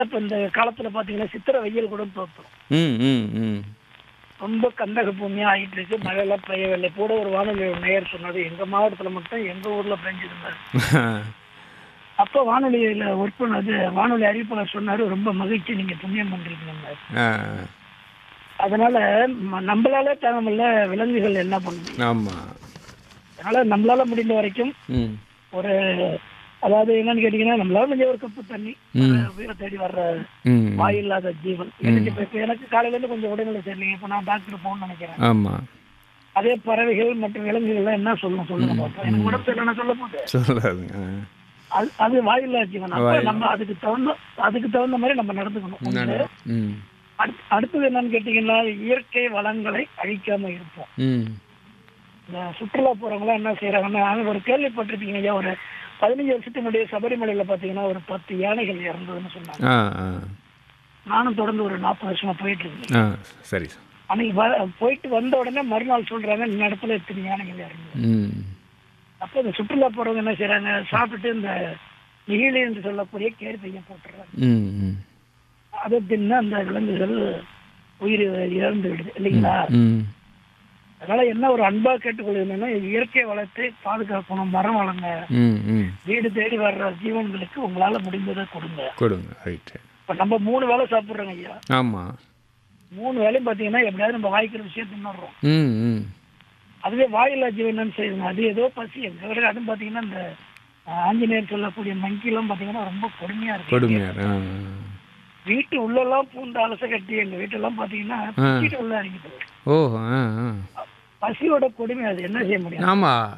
இப்ப இந்த காலத்துல பாத்தீங்கன்னா சித்திரை வெயில் கூட தோற்றும் ம் ம் ம் ரொம்ப கந்தக பூமியா ஆகிட்டு இருக்கு மழை எல்லாம் பெய்யவில்லை கூட ஒரு வானொலி நேயர் சொன்னது எங்க மாவட்டத்துல மட்டும் எங்க ஊர்ல பெஞ்சிருந்தாரு அப்ப வானொலியில ஒர்க் பண்ணது வானொலி அறிவிப்பாளர் சொன்னாரு ரொம்ப மகிழ்ச்சி நீங்க புண்ணியம் பண்றீங்க ஆ அதனால ம- நம்மளால தேவையில்ல விலங்குகள் என்ன பண்ணுது ஆமாம் அதனால நம்மளால முடிந்த வரைக்கும் ம் ஒரு அதாவது என்னன்னு கேட்டீங்கன்னா நம்மளால முடிஞ்ச ஒரு கப்பு தண்ணி ஒரு உயிரை தேடி வர்ற ம் வாய் இல்லாத ஜீவன் எனக்கு இப்ப இப்ப எனக்கு காலையில இருந்து கொஞ்சம் உடல்நிலை சரியில்லைங்க இப்ப நான் டாக்டர் போகணும்னு நினைக்கிறேன் ஆமாம் அதே பறவைகள் மற்றும் விலங்குகள்லாம் என்ன சொல்லணும் சொல்லுங்க பாப்போம் எனக்கு உடம்பு சரியில்லைன்னா சொல்ல போகுது சொல்லாதுங்க ஆ. அது அது வாயில்லா ஜீவன் அப்ப நம்ம அதுக்கு தகுந்த அதுக்கு தகுந்த மாதிரி நம்ம நடந்துக்கணும் ஒண்ணு. ம் அடுத்- அடுத்தது என்னன்னு கேட்டீங்கன்னா இயற்கை வளங்களை அழிக்காம இருப்போம் ம் இந்த சுற்றுலா போறவங்க என்ன செய்யறாங்கன்னா ஒரு கேள்விப்பட்டிருப்பீங்க ஐயா ஒரு பதினஞ்சு வருஷத்துக்கு முன்னாடி சபரிமலையில பாத்தீங்கன்னா ஒரு பத்து யானைகள் இறந்ததுன்னு சொன்னாங்க ஆ ஆ நானும் தொடர்ந்து ஒரு நாற்பது வருஷமா போயிட்டு இருக்கேன் ஆ சரி சார் அன்னைக்கு வ- போயிட்டு வந்த உடனே மறுநாள் சொல்றாங்க இந்த இடத்துல இத்தனை யானைகள் இறந்தது ம் அப்போ இந்த சுற்றுலா போறவங்க என்ன செய்றாங்க சாப்பிட்டுட்டு இந்த நெகிழி என்று சொல்லக்கூடிய கேரி பையன் போட்டுறாங்க ம் ம் அதை தின்னு அந்த விலங்குகள் உயிர் இழந்து விடுது இல்லைங்களா ம் அதனால என்ன ஒரு அன்பா கேட்டுக்கொள்ளுன்னா இயற்கை வளத்தை பாதுகாக்கணும் மரம் வளங்க ம் ம் வீடு தேடி வர்ற ஜீவன்களுக்கு உங்களால முடிந்ததை கொடுங்க கொடுங்க ரைட்டு இப்ப நம்ம மூணு வேளை சாப்பிடுறோங்க ஐயா ஆமாம் மூணு வேலையும் பாத்தீங்கன்னா எப்படியாவது நம்ம வாய்க்கிற விஷயம் தின்னுடுறோம் ம் ம் அதுவே வாயில்லா ஜீவன் என்ன செய்யுங்க அது ஏதோ பசி எங்க விட அதுவும் பாத்தீங்கன்னா இந்த அஹ், ஆஞ்சநேயர் சொல்லக்கூடிய மங்கிலாம் பாத்தீங்கன்னா ரொம்ப கொடுமையா இருக்கு கொடுமையார் ஆ வீட்டு உள்ளெல்லாம் பூந்து அலச கட்டி எங்க வீட்டெல்லாம் பாத்தீங்கன்னா வீட்டு உள்ள இறங்கிட்டு ஓ ஆ ஆ பசியோட கொடுமை அது என்ன செய்ய முடியும் ஆமாம்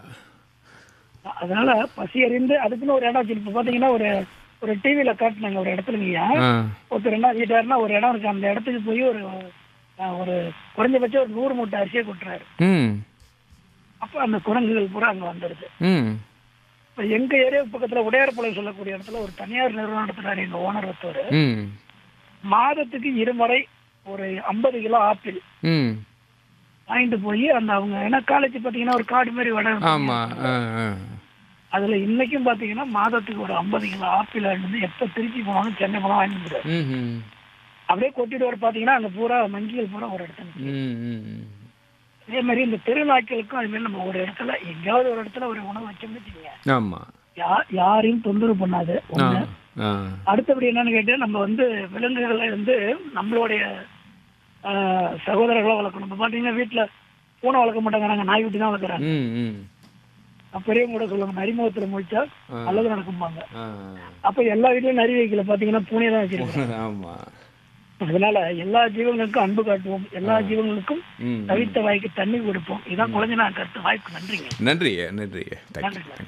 அதனால பசி அறிந்து அதுக்குன்னு ஒரு இடம் வச்சு இப்ப பாத்தீங்கன்னா ஒரு ஒரு டிவில காட்டுனாங்க ஒரு இடத்துலங்கய்யா ஆ ஒருத்தர் என்ன செஞ்சிட்டாருன்னா ஒரு இடம் இருக்கு அந்த இடத்துக்கு போய் ஒரு அஹ், ஒரு குறைஞ்சபட்சம் ஒரு நூறு மூட்டை அரிசியை கொட்டுறாரு ம் அப்ப அந்த குரங்குகள் பூரா அங்க வந்துடுது ம் இப்ப எங்க ஏரியா பக்கத்துல உடையார்பாளையம் சொல்லக்கூடிய இடத்துல ஒரு தனியார் நிறுவனம் நடத்துறாரு எங்க ஓனர் ஒருத்தர் ம் மாதத்துக்கு இருமுறை ஒரு ஐம்பது கிலோ ஆப்பிள் ம் வாங்கிட்டு போய் அந்த அவங்க ஏன்னா காலேஜ் பாத்தீங்கன்னா ஒரு காடு மாதிரி வட ஆமாம் ஆ ஆ அதுல இன்னைக்கும் பாத்தீங்கன்னா மாதத்துக்கு ஒரு ஐம்பது கிலோ ஆப்பிள் வந்து எப்ப திருச்சி போனாலும் சென்னை போனாலும் வாங்கிட்டு வந்துடுவாரு. ம் ம் அப்படியே கொட்டிட்டு வர பாத்தீங்கன்னா அங்க பூரா மங்கிகள் பூரா ஒரு இடத்துல நிக்குது. ம் ம் ம் அதே மாதிரி இந்த தெருநாய்க்களுக்கும் அது மாதிரி நம்ம ஒரு இடத்துல எங்கேயாவது ஒரு இடத்துல ஒரு உணவு வச்சோம்னு வச்சுக்கோங்க ஆமாம் யா யாரையும் தொந்தரவு பண்ணாது ஆ ஒண்ணு ஆ அடுத்தபடி என்னன்னு கேட்டா நம்ம வந்து விலங்குகளை வந்து நம்மளுடைய ஆஹ், சகோதரர்களை வளர்க்கணும் இப்போ பார்த்தீங்கன்னா வீட்டில் பூனை வளர்க்க மாட்டாங்க நாங்கள் நாய் விட்டு தான் வளர்க்குறாங்க ம் ம் பெரியவங்க கூட சொல்லுவாங்க நரிமுகத்தில் முடிச்சா நல்லது நடக்கும்பாங்க ஆ அப்போ எல்லா வீட்லயும் நரி வைக்கல பார்த்தீங்கன்னா பூனையை தான் வச்சிருக்கோம் ஆமாம் அதனால எல்லா ஜீவங்களுக்கும் அன்பு காட்டுவோம் எல்லா ஜீவங்களுக்கும் ம் தவித்த வாய்க்கு தண்ணி கொடுப்போம் இதான் குழந்தை நான் கருத்து வாய்ப்பு நன்றிங்க நன்றிங்க நன்றிங்க தேங்க்யூ நன்றி.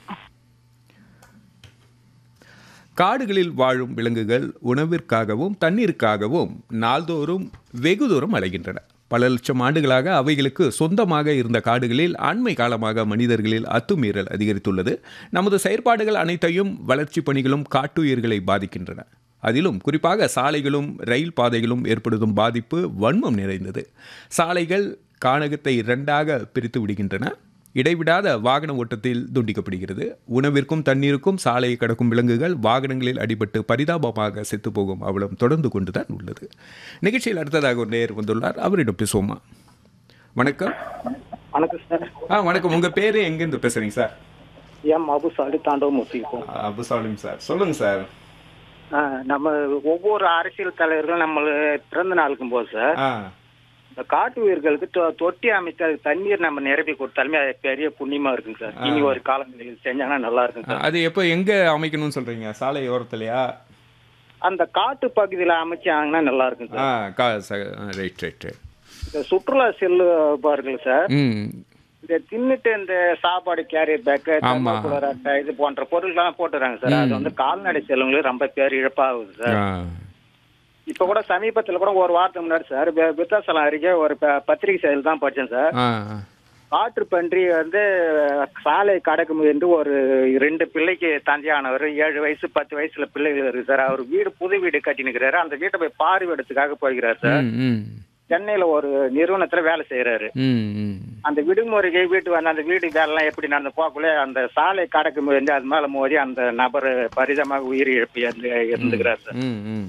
காடுகளில் வாழும் விலங்குகள் உணவிற்காகவும் தண்ணீருக்காகவும் நாள்தோறும் வெகு தூரம் அலைகின்றன பல லட்சம் ஆண்டுகளாக அவைகளுக்கு சொந்தமாக இருந்த காடுகளில் அண்மை காலமாக மனிதர்களில் அத்துமீறல் அதிகரித்துள்ளது நமது செயற்பாடுகள் அனைத்தையும் வளர்ச்சி பணிகளும் காட்டுயிர்களை பாதிக்கின்றன அதிலும் குறிப்பாக சாலைகளும் ரயில் பாதைகளும் ஏற்படுத்தும் பாதிப்பு வன்மம் நிறைந்தது சாலைகள் கானகத்தை இரண்டாக பிரித்து விடுகின்றன இடைவிடாத வாகன ஓட்டத்தில் துண்டிக்கப்படுகிறது உணவிற்கும் தண்ணீருக்கும் சாலையை கடக்கும் விலங்குகள் வாகனங்களில் அடிபட்டு பரிதாபமாக செத்து போகும் அவலம் தொடர்ந்து கொண்டுதான் உள்ளது நிகழ்ச்சியில் அடுத்ததாக ஒரு நேர் வந்துள்ளார் அவரிடம் பேசுவோமா வணக்கம் வணக்கம் சார் ஆ வணக்கம் உங்கள் பேர் எங்கேருந்து பேசுகிறீங்க சார் எம் அபுசாலி தாண்டவமூர்த்தி இருக்கும் அபு சாலிம் சார் சொல்லுங்கள் சார் ஆ, நம்ம ஒவ்வொரு அரசியல் தலைவர்களும் நம்ம பிறந்த நாளுக்கும் போது சார் ஆ இந்த காட்டு உயிர்களுக்கு தொ- தொட்டி அமைத்து அதுக்கு தண்ணீர் நம்ம நிரப்பி கொடுத்தாலுமே அது பெரிய புண்ணியமா இருக்குங்க சார் இனி ஒரு காலங்களில் செஞ்சாங்கன்னா நல்லா இருக்குங்க சார் அது எப்போ எங்கே அமைக்கணும்னு சொல்கிறீங்க சாலை ஓரத்துலையா அந்த காட்டு பகுதியில் அமைச்சாங்கன்னா நல்லா இருக்குங்க ஆ சார் கா ரைட் ரைட் ரைட் இந்த சுற்றுலா செல்லு பாருங்கள் சார் ம் இந்த தின்னுட்டு இந்த சாப்பாடு கேரியர் பேக்கு ஆமா. அட்டை இது போன்ற பொருட்கள்லாம் போட்டுறாங்க சார் அது வந்து கால்நடை செல்வங்களுக்கு ரொம்ப பேர் இழப்பாகுது சார் ஆ இப்ப கூட சமீபத்துல கூட ஒரு வாரத்துக்கு முன்னாடி சார் வி- விருத்தாசலம் அருகே ஒரு ப- பத்திரிகை செயல் தான் படிச்சேன் சார் ஆ காற்று பன்றி வந்து சாலை கடக்கும் என்று ஒரு ரெண்டு பிள்ளைக்கு தந்தையானவர் ஏழு வயசு பத்து வயசுல பிள்ளைகள் இருக்கு சார் அவர் வீடு புது வீடு கட்டினுக்கிறாரு அந்த வீட்டை போய் பார்வையிடத்துக்காக போய்கிறார் சார் ம் ம் சென்னையில ஒரு நிறுவனத்துல வேலை செய்யறாரு ம் ம் அந்த விடுமுறைக்கு வீட்டு வந்து அந்த வீடு வேலைலாம் எப்படி நடந்து போக்குள்ள அந்த சாலை கடக்கு வந்து அது மேல மோதி அந்த நபர் பரிதமாக உயிரிழப்பு இறந்து- இருந்துக்கிறார் சார் ம் ம்